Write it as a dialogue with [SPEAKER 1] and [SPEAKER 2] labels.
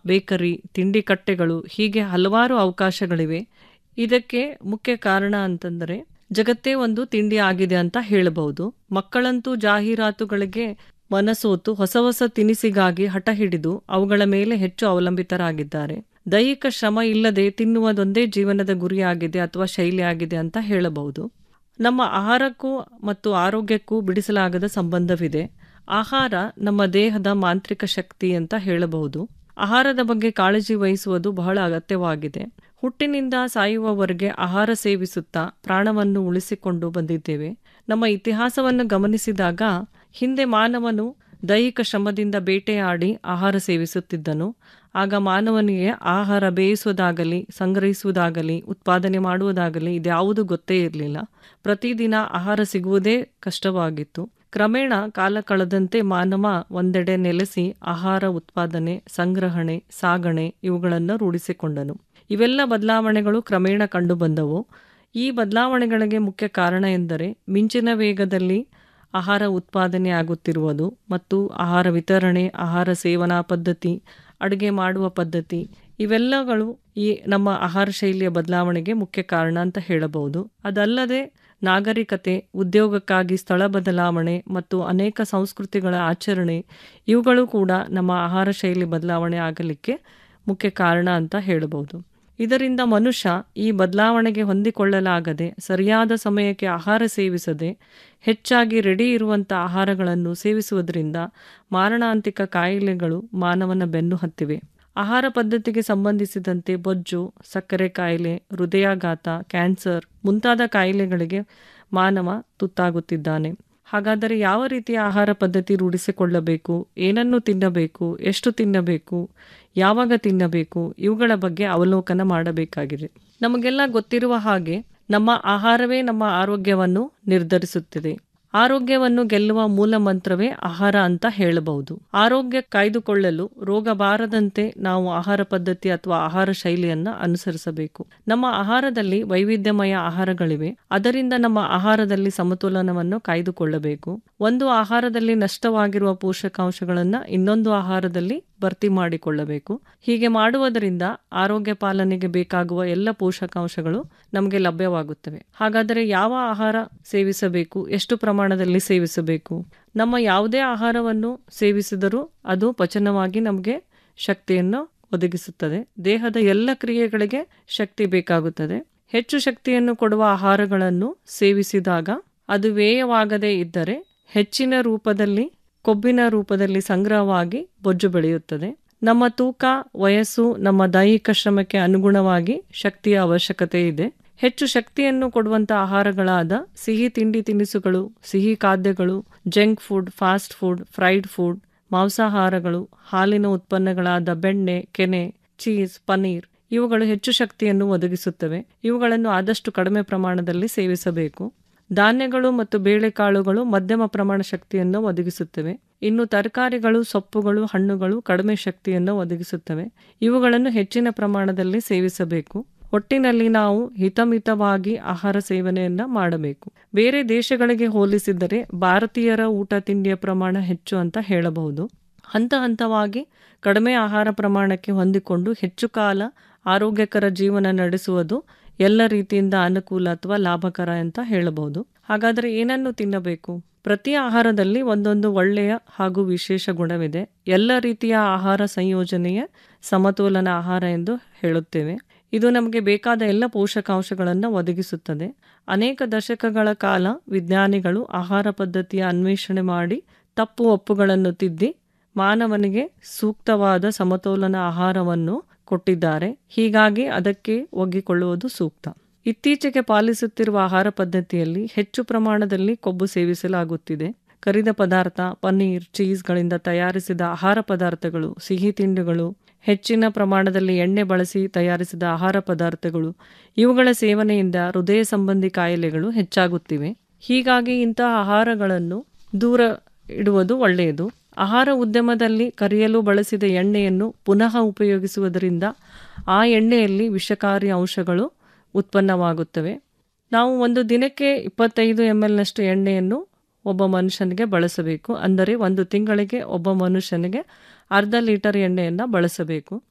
[SPEAKER 1] bakery ತಿಂಡಿ ಕಟ್ಟೆಗಳು ಹೀಗೆ ಹಲವಾರು ಅವಕಾಶಗಳಿವೆ ಇದಕ್ಕೆ ಮುಖ್ಯ ಕಾರಣ ಅಂತಂದರೆ ಜಗತ್ತೇ ಒಂದು ತಿಂಡಿ ಆಗಿದೆ ಅಂತ ಹೇಳಬಹುದು ಮಕ್ಕಳಂತೂ ಜಾಹೀರಾತುಗಳಿಗೆ ಮನಸೋತು ಹೊಸ ಹೊಸ ತಿನಿಸಿಗಾಗಿ ಹಠ ಹಿಡಿದು ಅವುಗಳ ಮೇಲೆ ಹೆಚ್ಚು ಅವಲಂಬಿತರಾಗಿದ್ದಾರೆ ದೈಹಿಕ ಶ್ರಮ ಇಲ್ಲದೆ ತಿನ್ನುವುದೊಂದೇ ಜೀವನದ ಗುರಿಯಾಗಿದೆ ಅಥವಾ ಶೈಲಿಯಾಗಿದೆ ಅಂತ ಹೇಳಬಹುದು ನಮ್ಮ ಆಹಾರಕ್ಕೂ ಮತ್ತು ಆರೋಗ್ಯಕ್ಕೂ ಬಿಡಿಸಲಾಗದ ಸಂಬಂಧವಿದೆ ಆಹಾರ ನಮ್ಮ ದೇಹದ ಮಾಂತ್ರಿಕ ಶಕ್ತಿ ಅಂತ ಹೇಳಬಹುದು ಆಹಾರದ ಬಗ್ಗೆ ಕಾಳಜಿ ವಹಿಸುವುದು ಬಹಳ ಅಗತ್ಯವಾಗಿದೆ ಹುಟ್ಟಿನಿಂದ ಸಾಯುವವರೆಗೆ ಆಹಾರ ಸೇವಿಸುತ್ತಾ ಪ್ರಾಣವನ್ನು ಉಳಿಸಿಕೊಂಡು ಬಂದಿದ್ದೇವೆ ನಮ್ಮ ಇತಿಹಾಸವನ್ನು ಗಮನಿಸಿದಾಗ ಹಿಂದೆ ಮಾನವನು ದೈಹಿಕ ಶ್ರಮದಿಂದ ಬೇಟೆಯಾಡಿ ಆಹಾರ ಸೇವಿಸುತ್ತಿದ್ದನು ಆಗ ಮಾನವನಿಗೆ ಆಹಾರ ಬೇಯಿಸುವುದಾಗಲಿ ಸಂಗ್ರಹಿಸುವುದಾಗಲಿ ಉತ್ಪಾದನೆ ಮಾಡುವುದಾಗಲಿ ಇದ್ಯಾವುದು ಗೊತ್ತೇ ಇರಲಿಲ್ಲ ಪ್ರತಿದಿನ ಆಹಾರ ಸಿಗುವುದೇ ಕಷ್ಟವಾಗಿತ್ತು ಕ್ರಮೇಣ ಕಾಲ ಕಳೆದಂತೆ ಮಾನವ ಒಂದೆಡೆ ನೆಲೆಸಿ ಆಹಾರ ಉತ್ಪಾದನೆ ಸಂಗ್ರಹಣೆ ಸಾಗಣೆ ಇವುಗಳನ್ನು ರೂಢಿಸಿಕೊಂಡನು ಇವೆಲ್ಲ ಬದಲಾವಣೆಗಳು ಕ್ರಮೇಣ ಕಂಡುಬಂದವು ಈ ಬದಲಾವಣೆಗಳಿಗೆ ಮುಖ್ಯ ಕಾರಣ ಎಂದರೆ ಮಿಂಚಿನ ವೇಗದಲ್ಲಿ ಆಹಾರ ಉತ್ಪಾದನೆ ಆಗುತ್ತಿರುವುದು ಮತ್ತು ಆಹಾರ ವಿತರಣೆ ಆಹಾರ ಸೇವನಾ ಪದ್ಧತಿ ಅಡುಗೆ ಮಾಡುವ ಪದ್ಧತಿ ಇವೆಲ್ಲಗಳು ಈ ನಮ್ಮ ಆಹಾರ ಶೈಲಿಯ ಬದಲಾವಣೆಗೆ ಮುಖ್ಯ ಕಾರಣ ಅಂತ ಹೇಳಬಹುದು ಅದಲ್ಲದೆ ನಾಗರಿಕತೆ ಉದ್ಯೋಗಕ್ಕಾಗಿ ಸ್ಥಳ ಬದಲಾವಣೆ ಮತ್ತು ಅನೇಕ ಸಂಸ್ಕೃತಿಗಳ ಆಚರಣೆ ಇವುಗಳು ಕೂಡ ನಮ್ಮ ಆಹಾರ ಶೈಲಿ ಬದಲಾವಣೆ ಆಗಲಿಕ್ಕೆ ಮುಖ್ಯ ಕಾರಣ ಅಂತ ಹೇಳಬಹುದು ಇದರಿಂದ ಮನುಷ್ಯ ಈ ಬದಲಾವಣೆಗೆ ಹೊಂದಿಕೊಳ್ಳಲಾಗದೆ ಸರಿಯಾದ ಸಮಯಕ್ಕೆ ಆಹಾರ ಸೇವಿಸದೆ ಹೆಚ್ಚಾಗಿ ರೆಡಿ ಇರುವಂಥ ಆಹಾರಗಳನ್ನು ಸೇವಿಸುವುದರಿಂದ ಮಾರಣಾಂತಿಕ ಕಾಯಿಲೆಗಳು ಮಾನವನ ಬೆನ್ನು ಹತ್ತಿವೆ ಆಹಾರ ಪದ್ಧತಿಗೆ ಸಂಬಂಧಿಸಿದಂತೆ ಬೊಜ್ಜು ಸಕ್ಕರೆ ಕಾಯಿಲೆ ಹೃದಯಾಘಾತ ಕ್ಯಾನ್ಸರ್ ಮುಂತಾದ ಕಾಯಿಲೆಗಳಿಗೆ ಮಾನವ ತುತ್ತಾಗುತ್ತಿದ್ದಾನೆ ಹಾಗಾದರೆ ಯಾವ ರೀತಿಯ ಆಹಾರ ಪದ್ಧತಿ ರೂಢಿಸಿಕೊಳ್ಳಬೇಕು ಏನನ್ನು ತಿನ್ನಬೇಕು ಎಷ್ಟು ತಿನ್ನಬೇಕು ಯಾವಾಗ ತಿನ್ನಬೇಕು ಇವುಗಳ ಬಗ್ಗೆ ಅವಲೋಕನ ಮಾಡಬೇಕಾಗಿದೆ ನಮಗೆಲ್ಲ ಗೊತ್ತಿರುವ ಹಾಗೆ ನಮ್ಮ ಆಹಾರವೇ ನಮ್ಮ ಆರೋಗ್ಯವನ್ನು ನಿರ್ಧರಿಸುತ್ತದೆ ಆರೋಗ್ಯವನ್ನು ಗೆಲ್ಲುವ ಮೂಲ ಮಂತ್ರವೇ ಆಹಾರ ಅಂತ ಹೇಳಬಹುದು ಆರೋಗ್ಯ ಕಾಯ್ದುಕೊಳ್ಳಲು ರೋಗ ಬಾರದಂತೆ ನಾವು ಆಹಾರ ಪದ್ಧತಿ ಅಥವಾ ಆಹಾರ ಶೈಲಿಯನ್ನ ಅನುಸರಿಸಬೇಕು ನಮ್ಮ ಆಹಾರದಲ್ಲಿ ವೈವಿಧ್ಯಮಯ ಆಹಾರಗಳಿವೆ ಅದರಿಂದ ನಮ್ಮ ಆಹಾರದಲ್ಲಿ ಸಮತೋಲನವನ್ನು ಕಾಯ್ದುಕೊಳ್ಳಬೇಕು ಒಂದು ಆಹಾರದಲ್ಲಿ ನಷ್ಟವಾಗಿರುವ ಪೋಷಕಾಂಶಗಳನ್ನ ಇನ್ನೊಂದು ಆಹಾರದಲ್ಲಿ ಭರ್ತಿ ಮಾಡಿಕೊಳ್ಳಬೇಕು ಹೀಗೆ ಮಾಡುವುದರಿಂದ ಆರೋಗ್ಯ ಪಾಲನೆಗೆ ಬೇಕಾಗುವ ಎಲ್ಲ ಪೋಷಕಾಂಶಗಳು ನಮಗೆ ಲಭ್ಯವಾಗುತ್ತವೆ ಹಾಗಾದರೆ ಯಾವ ಆಹಾರ ಸೇವಿಸಬೇಕು ಎಷ್ಟು ಪ್ರಮಾಣದಲ್ಲಿ ಸೇವಿಸಬೇಕು ನಮ್ಮ ಯಾವುದೇ ಆಹಾರವನ್ನು ಸೇವಿಸಿದರೂ ಅದು ಪಚನವಾಗಿ ನಮಗೆ ಶಕ್ತಿಯನ್ನು ಒದಗಿಸುತ್ತದೆ ದೇಹದ ಎಲ್ಲ ಕ್ರಿಯೆಗಳಿಗೆ ಶಕ್ತಿ ಬೇಕಾಗುತ್ತದೆ ಹೆಚ್ಚು ಶಕ್ತಿಯನ್ನು ಕೊಡುವ ಆಹಾರಗಳನ್ನು ಸೇವಿಸಿದಾಗ ಅದು ವ್ಯಯವಾಗದೇ ಇದ್ದರೆ ಹೆಚ್ಚಿನ ರೂಪದಲ್ಲಿ ಕೊಬ್ಬಿನ ರೂಪದಲ್ಲಿ ಸಂಗ್ರಹವಾಗಿ ಬೊಜ್ಜು ಬೆಳೆಯುತ್ತದೆ ನಮ್ಮ ತೂಕ ವಯಸ್ಸು ನಮ್ಮ ದೈಹಿಕ ಶ್ರಮಕ್ಕೆ ಅನುಗುಣವಾಗಿ ಶಕ್ತಿಯ ಅವಶ್ಯಕತೆ ಇದೆ ಹೆಚ್ಚು ಶಕ್ತಿಯನ್ನು ಕೊಡುವಂಥ ಆಹಾರಗಳಾದ ಸಿಹಿ ತಿಂಡಿ ತಿನಿಸುಗಳು ಸಿಹಿ ಖಾದ್ಯಗಳು junk food fast food fried food ಮಾಂಸಾಹಾರಗಳು ಹಾಲಿನ ಉತ್ಪನ್ನಗಳಾದ ಬೆಣ್ಣೆ ಕೆನೆ ಚೀಸ್ ಪನೀರ್ ಇವುಗಳು ಹೆಚ್ಚು ಶಕ್ತಿಯನ್ನು ಒದಗಿಸುತ್ತವೆ ಇವುಗಳನ್ನು ಆದಷ್ಟು ಕಡಿಮೆ ಪ್ರಮಾಣದಲ್ಲಿ ಸೇವಿಸಬೇಕು ಧಾನ್ಯಗಳು ಮತ್ತು ಬೇಳೆಕಾಳುಗಳು ಮಧ್ಯಮ ಪ್ರಮಾಣ ಶಕ್ತಿಯನ್ನು ಒದಗಿಸುತ್ತವೆ ಇನ್ನು ತರಕಾರಿಗಳು ಸೊಪ್ಪುಗಳು ಹಣ್ಣುಗಳು ಕಡಿಮೆ ಶಕ್ತಿಯನ್ನು ಒದಗಿಸುತ್ತವೆ ಇವುಗಳನ್ನು ಹೆಚ್ಚಿನ ಪ್ರಮಾಣದಲ್ಲಿ ಸೇವಿಸಬೇಕು ಒಟ್ಟಿನಲ್ಲಿ ನಾವು ಹಿತಮಿತವಾಗಿ ಆಹಾರ ಸೇವನೆಯನ್ನ ಮಾಡಬೇಕು ಬೇರೆ ದೇಶಗಳಿಗೆ ಹೋಲಿಸಿದರೆ ಭಾರತೀಯರ ಊಟ ತಿಂಡಿಯ ಪ್ರಮಾಣ ಹೆಚ್ಚು ಅಂತ ಹೇಳಬಹುದು ಹಂತ ಹಂತವಾಗಿ ಕಡಿಮೆ ಆಹಾರ ಪ್ರಮಾಣಕ್ಕೆ ಹೊಂದಿಕೊಂಡು ಹೆಚ್ಚು ಕಾಲ ಆರೋಗ್ಯಕರ ಜೀವನ ನಡೆಸುವುದು ಎಲ್ಲ ರೀತಿಯಿಂದ ಅನುಕೂಲ ಅಥವಾ ಲಾಭಕರ ಅಂತ ಹೇಳಬಹುದು ಹಾಗಾದರೆ ಏನನ್ನು ತಿನ್ನಬೇಕು ಪ್ರತಿ ಆಹಾರದಲ್ಲಿ ಒಂದೊಂದು ಒಳ್ಳೆಯ ಹಾಗೂ ವಿಶೇಷ ಗುಣವಿದೆ ಎಲ್ಲ ರೀತಿಯ ಆಹಾರ ಸಂಯೋಜನೆಯ ಸಮತೋಲನ ಆಹಾರ ಎಂದು ಹೇಳುತ್ತೇವೆ ಇದು ನಮಗೆ ಬೇಕಾದ ಎಲ್ಲ ಪೋಷಕಾಂಶಗಳನ್ನು ಒದಗಿಸುತ್ತದೆ ಅನೇಕ ದಶಕಗಳ ಕಾಲ ವಿಜ್ಞಾನಿಗಳು ಆಹಾರ ಪದ್ಧತಿಯ ಅನ್ವೇಷಣೆ ಮಾಡಿ ತಪ್ಪು ಒಪ್ಪುಗಳನ್ನು ತಿದ್ದಿ ಮಾನವನಿಗೆ ಸೂಕ್ತವಾದ ಸಮತೋಲನ ಆಹಾರವನ್ನು ಕೊಟ್ಟಿದ್ದಾರೆ ಹೀಗಾಗಿ ಅದಕ್ಕೆ ಒಗ್ಗಿಕೊಳ್ಳುವುದು ಸೂಕ್ತ ಇತ್ತೀಚೆಗೆ ಪಾಲಿಸುತ್ತಿರುವ ಆಹಾರ ಪದ್ಧತಿಯಲ್ಲಿ ಹೆಚ್ಚು ಪ್ರಮಾಣದಲ್ಲಿ ಕೊಬ್ಬು ಸೇವಿಸಲಾಗುತ್ತಿದೆ ಕರಿದ ಪದಾರ್ಥ ಪನ್ನೀರ್ ಚೀಸ್ಗಳಿಂದ ತಯಾರಿಸಿದ ಆಹಾರ ಪದಾರ್ಥಗಳು ಸಿಹಿ ತಿಂಡಿಗಳು ಹೆಚ್ಚಿನ ಪ್ರಮಾಣದಲ್ಲಿ ಎಣ್ಣೆ ಬಳಸಿ ತಯಾರಿಸಿದ ಆಹಾರ ಪದಾರ್ಥಗಳು ಇವುಗಳ ಸೇವನೆಯಿಂದ ಹೃದಯ ಸಂಬಂಧಿ ಕಾಯಿಲೆಗಳು ಹೆಚ್ಚಾಗುತ್ತಿವೆ ಹೀಗಾಗಿ ಇಂತಹ ಆಹಾರಗಳನ್ನು ದೂರ ಇಡುವುದು ಒಳ್ಳೆಯದು ಆಹಾರ ಉದ್ಯಮದಲ್ಲಿ ಕರಿಯಲು ಬಳಸಿದ ಎಣ್ಣೆಯನ್ನು ಪುನಃ ಉಪಯೋಗಿಸುವುದರಿಂದ ಆ ಎಣ್ಣೆಯಲ್ಲಿ ವಿಷಕಾರಿ ಅಂಶಗಳು ಉತ್ಪನ್ನವಾಗುತ್ತವೆ ನಾವು ಒಂದು ದಿನಕ್ಕೆ ಇಪ್ಪತ್ತೈದು ಎಮ್ ಎಲ್ನಷ್ಟು ಎಣ್ಣೆಯನ್ನು ಒಬ್ಬ ಮನುಷ್ಯನಿಗೆ ಬಳಸಬೇಕು ಅಂದರೆ ಒಂದು ತಿಂಗಳಿಗೆ ಒಬ್ಬ ಮನುಷ್ಯನಿಗೆ ಅರ್ಧ ಲೀಟರ್ ಎಣ್ಣೆಯನ್ನು ಬಳಸಬೇಕು